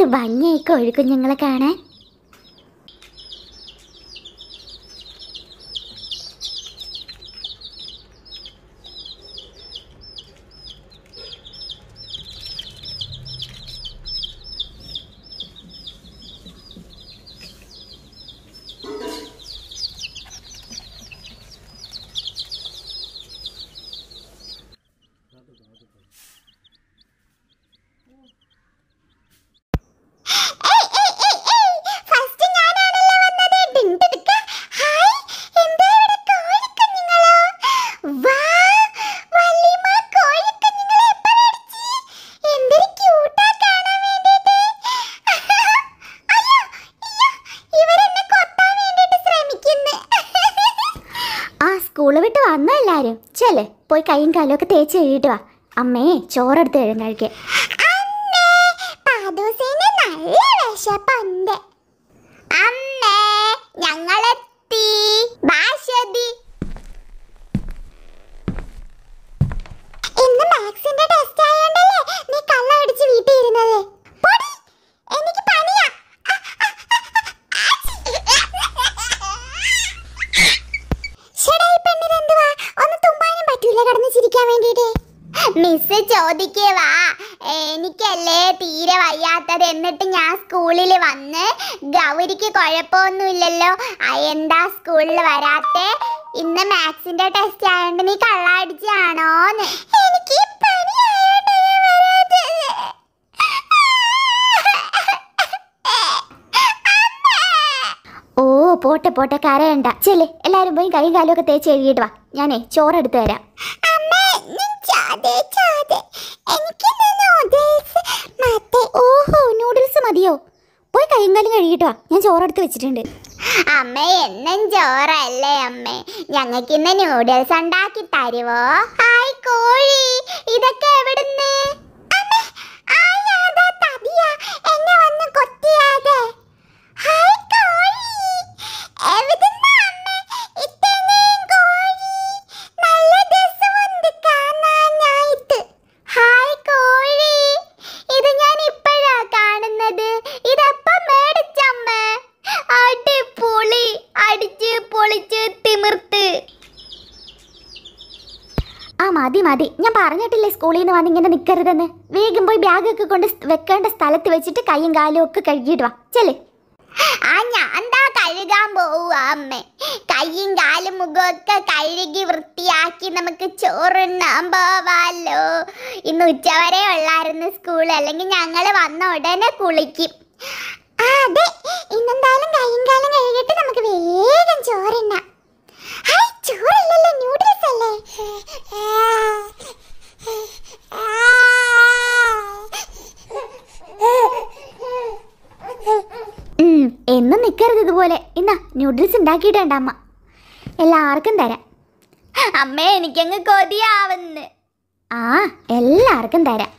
ഭംഗിയായി കോഴിക്കുഞ്ഞുങ്ങളെ കാണാൻ ഫസ്റ്റ് ഞാനാണല്ലോ വന്നത് ഡിണ്ടിടുക്ക ഹായ് എന്താ ഇവിടെ കോഴിക്കുഞ്ഞുങ്ങളോ വാ വല്യമ്മ കോഴിക്കുഞ്ഞുങ്ങളെ എപ്പോ മേടിച്ച് എന്തൊരു ക്യൂട്ടാ കാണാൻ വേണ്ടിയിട്ട് അയ്യോ അയ്യോ ഇവരെന്നെ കൊത്താൻ വേണ്ടിയിട്ട് ശ്രമിക്കുന്നു ആ സ്കൂള് വിട്ട് വന്നോ എല്ലാരും ചെല്ലേ പോയി കൈയും കാലും ഒക്കെ തേച്ച് കഴുകിയിട്ട് വാ അമ്മേ ചോറെടുത്ത് കഴിയും കഴിക്കാൻ അമ്മേ പാദൂസിന് നല്ല വിശപ്പുണ്ട് അമ്മേ ഞങ്ങളെത്തി ഭാഷതി ഇന്ന് മാത്സിന്റെ ടെസ്റ്റ് ആയോണ്ടല്ലേ നീ കള്ള അടിച്ച് വീട്ടിൽ ഇരുന്നത് പൊടി എനിക്ക് പനിയാ ശ്ശെടാ, ഈ പെണ്ണിനെന്തുവാ? ഒന്ന് തുമ്മാനും പറ്റൂല കിടന്ന് ചിരിക്കാൻ വേണ്ടിയിട്ട് മിസ് ചോദിക്കുവാ എനിക്കല്ലേ തീരെ വയ്യാത്തത് എന്നിട്ട് ഞാൻ സ്കൂളിൽ വന്ന് ഗൗരിക്ക് കുഴപ്പമൊന്നുമില്ലല്ലോ ആ, എന്താ സ്കൂളിൽ വരാത്തെ ഇന്ന് മാത്സിന്റെ ടെസ്റ്റ് ആയതുകൊണ്ട് നീ കള്ളടിച്ചാണോന്ന് എനിക്ക് പനി ആയോണ്ടാ ഞാൻ വരാത്തത്. ഓ പോട്ടെ പോട്ടെ കരയണ്ട ചെല്ലേ എല്ലാരും പോയി കൈയും കാലും ഒക്കെ തേച്ച് കഴുകിയിട്ട് വാ ഞാനേ ചോറെടുത്ത് തരാം അമ്മേ, നീ ചാതെ, ചാതെ. എനിക്കിന്ന് noodles മതി. ഓഹോ നൂഡിൽസ് മതിയോ പോയി കൈയും കാലും കഴുകിയിട്ട് വാ ഞാൻ ചോറെടുത്ത് വെച്ചിട്ടുണ്ട് അമ്മ എന്നും ചോറല്ലേ അമ്മേ ഞങ്ങൾക്ക് ഇന്ന് നൂഡിൽസ് ഉണ്ടാക്കി തരുവോ ഹായ് കോഴി ഇതൊക്കെ എവിടുന്ന് അമ്മേ, ആ യാതാ തടിയാ എന്നെ വന്ന് കൊത്തിയാതെ ഹായ് കോഴി എവിടുന്നാ അമ്മേ ഇത്രയും കോഴി നല്ല രസമുണ്ട് കാണാനായിട്ട് ഹായ് കോഴി ഇത് ഞാൻ ഇപ്പോഴാ കാണുന്നത് ഇതെപ്പം മേടിച്ചമ്മേ അടിപൊളി അടിച്ച് പൊളിച്ച് തിമിർത്ത് ആ മതി മതി ഞാൻ പറഞ്ഞിട്ടില്ലേ സ്കൂളിൽ നിന്ന് വന്ന് ഇങ്ങനെ നിൽക്കരുതെന്ന് വേഗം പോയി ബാഗൊക്കെ കൊണ്ട് സ് വെക്കേണ്ട സ്ഥലത്ത് വെച്ചിട്ട് കൈയും കാലും ഒക്കെ കഴുകിയിട്ട് വാ ചെല്ലേ ആ ഞാൻ എന്താ കഴുകാൻ പോവുക അമ്മേ കൈയും കാലും മുഖമൊക്കെ കഴുകി വൃത്തിയാക്കി നമുക്ക് ചോറുണ്ണാൻ പോവാലോ ഇന്ന് ഉച്ചവരെ ഉള്ളായിരുന്നു സ്കൂൾ അല്ലെങ്കിൽ ഞങ്ങൾ വന്ന ഉടനെ കുളിക്കും ആ അതെ ഇന്നെന്തായാലും കൈയും കാലും കഴുകിയിട്ട് നമുക്ക് വേഗം ചോറുണ്ണാം ഹായ് ചോറല്ലല്ലോ നൂഡിൽസ് അല്ലേ ഉം, എന്നും നിൽക്കരുത് ഇതുപോലെ ഇന്നാ നൂഡിൽസ് ഉണ്ടാക്കിയിട്ടുണ്ട് അമ്മ എല്ലാവർക്കും തരാം അമ്മേ എനിക്കങ്ങ് കൊതിയാവുന്നു ആ എല്ലാവർക്കും തരാം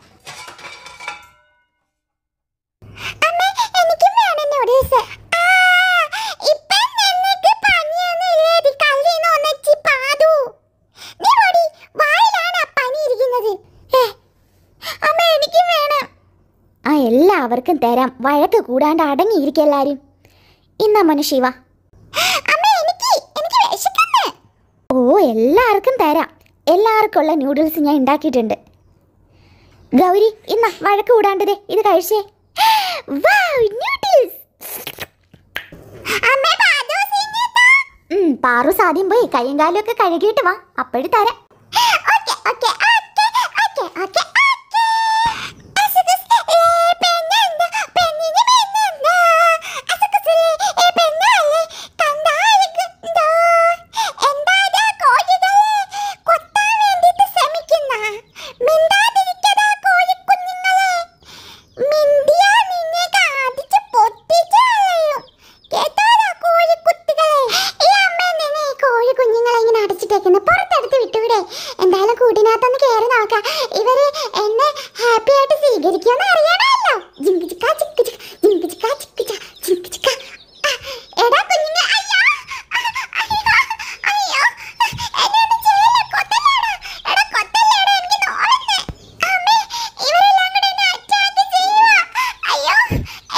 അമ്മേ എനിക്കും വേണം നൂഡിൽസ് ഇപ്പം നിനക്ക് പനിയൊന്നുമില്ലേ കല്ലിന്ന് ഒന്നിച്ച് പാതു നീ ഓടി വായിലാണ് ആ പനി ഇരിക്കുന്നത് ഏ, അമ്മ എനിക്കും വേണം ആ എല്ലാവർക്കും തരാം വഴക്ക് കൂടാണ്ട് അടങ്ങിയിരിക്കും എല്ലാവരും ഇന്നാ മോനെ ശിവ അമ്മ എനിക്ക് എനിക്ക് വിശക്കുന്നു ഓ എല്ലാവർക്കും തരാം എല്ലാവർക്കും ഉള്ള നൂഡിൽസ് ഞാൻ ഉണ്ടാക്കിയിട്ടുണ്ട് ഗൗരി ഇന്നാ വഴക്ക് കൂടാണ്ടതേ ഇത് കഴിച്ചേ വൗ നൂഡിൽസ് അമ്മ പാതു സിംഗത്താ ഉം, പാറൂസ് ആദ്യം പോയി കൈയും കാലും ഒക്കെ കഴുകിയിട്ട് വാ അപ്പോഴും തരാം okay okay okay okay okay okay അസുഖസ് ഏ പെണ്ണെന്താ പെണ്ണിന് പെണ്ണെന്താ അസുഖസ് ഏ പെണ്ണല്ലേ കണ്ടായിരിക്കുന്തോ എന്താ കോഴികളെ കൊത്താൻ വേണ്ടിയിട്ട് ശ്രമിക്കുന്ന മിണ്ടാതിരിക്കടാ കോഴിക്കുഞ്ഞുങ്ങളെ മിണ്ടിയാ നിന്നെ കാതിച്ച് പൊട്ടിച്ച് കളയും കേട്ടോടാ കോഴിക്കുട്ടികളെ ഈ അമ്മ നിന്നെ ഈ കോഴി കുഞ്ഞുങ്ങളെ ഇങ്ങനെ അടച്ചിട്ടേക്കുന്നു പുറത്തെടുത്ത് വിട്ടൂടെ എന്തായാലും കൂട്ടിനകത്തൊന്ന് കയറി നോക്കാം ഇവര് എന്നെ ഹാപ്പി ആയിട്ട് സ്വീകരിക്കുമെന്ന് അറിയണമല്ലോ ജിങ്ക് ചിക്ക ചിക്ക് ചിക്ക ജിങ്ക് ചിക്ക ചിക്ക് ച ജിങ്ക് ചിക്ക ആ, എടാ കുഞ്ഞുങ്ങ അയ്യോ അയ്യോ അയ്യോ എന്നെ ഒന്നും ചെയ്യല്ലേ കൊത്തല്ലേടാ എടാ കൊത്തല്ലേടാ എനിക്ക് നോവുന്നു അമ്മേ ഇവരെല്ലാം കൂടെ എന്നെ അറ്റാക്ക് ചെയ്യുവാ അയ്യോ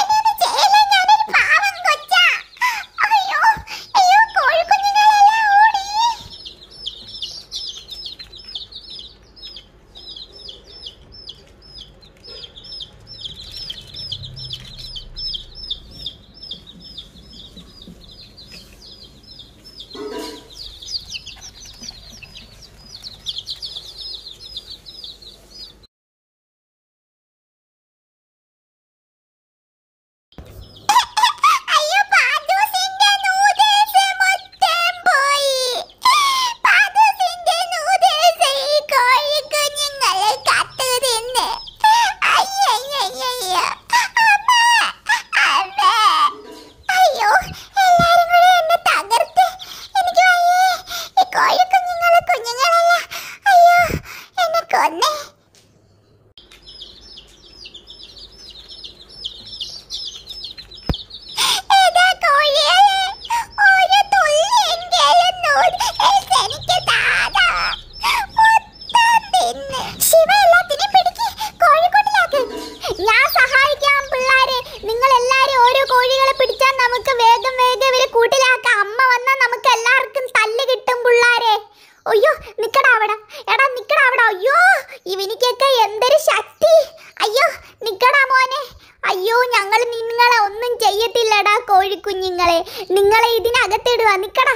കുഞ്ഞുങ്ങളെ നിങ്ങളെ ഇതിനകത്തിടുക നിക്കടാ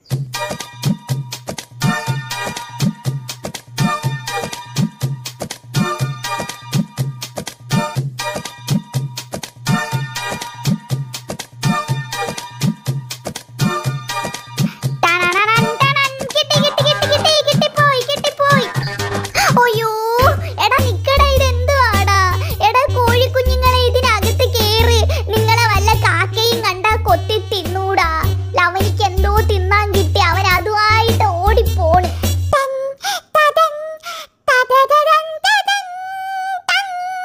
ടണണണൻ ടണൻ. കിട്ടി, കിട്ടി, കിട്ടി, കിട്ടി, കിട്ടിപ്പോയി, കിട്ടിപ്പോയി. അയ്യോ, എടാ നിക്കടാ, ഇതെന്തുവാടാ? എടാ കോഴിക്കുഞ്ഞുങ്ങളെ ഇതിനകത്ത് കേറ്. നിങ്ങളെ വല്ല കാക്കയും കണ്ടാ കൊത്തി തിന്നൂടാ. ലവനിക്ക് എന്തോ തിന്നാൻ കിട്ടി അവൻ അതുമായിട്ട് ഓടിപ്പോണ് തൻ, തതൻ, തതതതൻ, തതൻ, തൻ.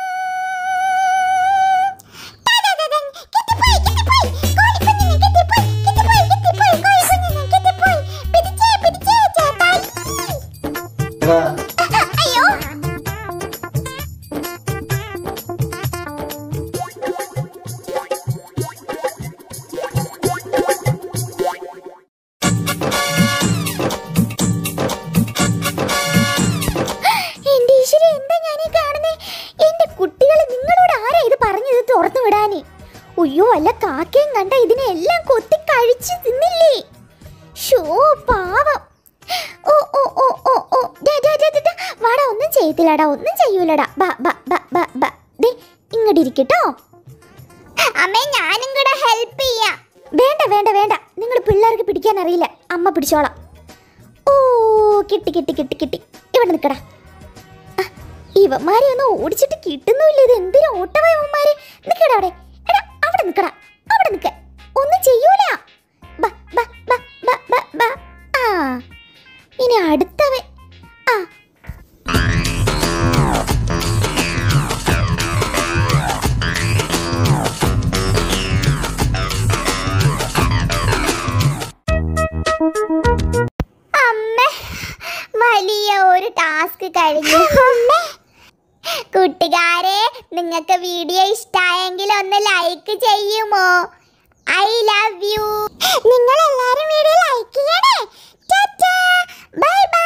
തതതതൻ. കിട്ടിപ്പോയി, കിട്ടിപ്പോയി. കോഴിക്കുഞ്ഞിനെ കിട്ടിപ്പോയി, കിട്ടിപ്പോയി, കിട്ടിപ്പോയി. കോഴിക്കുഞ്ഞിനെ കിട്ടിപ്പോയി. പിടിച്ചേ, പിടിച്ചേ, ചേട്ടായി. അയ്യോ എന്റെ ഈശ്വര എന്താ ഞാനീ കാണുന്നേ എന്റെ കുട്ടികളെ നിങ്ങളോട് ആരാ ഇത് പറഞ്ഞത് തുറന്നു വിടാന് അയ്യോ അല്ല കാക്കയും കണ്ട ഇതിനെ എല്ലാം കൊത്തി കഴിച്ച് തിന്നില്ലേ ഷോ പാവം ഓ ഓ ഓ ഓ ഓ ദാ, ദാ, ദാ, ദാ, ദാ. വാടാ ഒന്നും ചെയ്യത്തില്ലടാ ഒന്നും ചെയ്യൂലടാ ബാ ബാ ബാ ബാ ബാ ദേ ഇങ്ങോട്ട് ഇരിക്കട്ടോ അമ്മേ ഞാനും കൂടെ ഹെൽപ്പ് ചെയ്യാം വേണ്ട വേണ്ട വേണ്ട നിങ്ങൾ പിള്ളേർക്ക് പിടിക്കാൻ അറിയില്ല അമ്മ പിടിച്ചോളാം ഓ കിട്ടി കിട്ടി കിട്ടി കിട്ടി ഇവിടെ നിൽക്കടാ ആ, ഇവന്മാരെ ഒന്ന് ഓടിച്ചിട്ട് കിട്ടുന്നുമില്ല ഇത് എന്തിനാ ഓട്ടവാ ഇവന്മാര് നിക്കടാ അവിടെ എടാ അവിടെ നിക്കടാ അവിടെ നിക്ക ഒന്നും ചെയ്യൂല ബാ, ബാ, ബാ, ബാ, ബാ, ബാ. ആ ഇനി അടുത്തവൻ ആ അമ്മ വലിയ ഒരു ടാസ്ക് കഴിഞ്ഞു കൂട്ടുകാരെ നിങ്ങൾക്ക് വീഡിയോ ഇഷ്ടമായെങ്കിൽ ഒന്ന് ലൈക്ക് ചെയ്യുമോ ഐ ലവ് യു നിങ്ങൾ എല്ലാരും വീഡിയോ ലൈക്ക് ചെയ്യണേ ബൈ ബൈ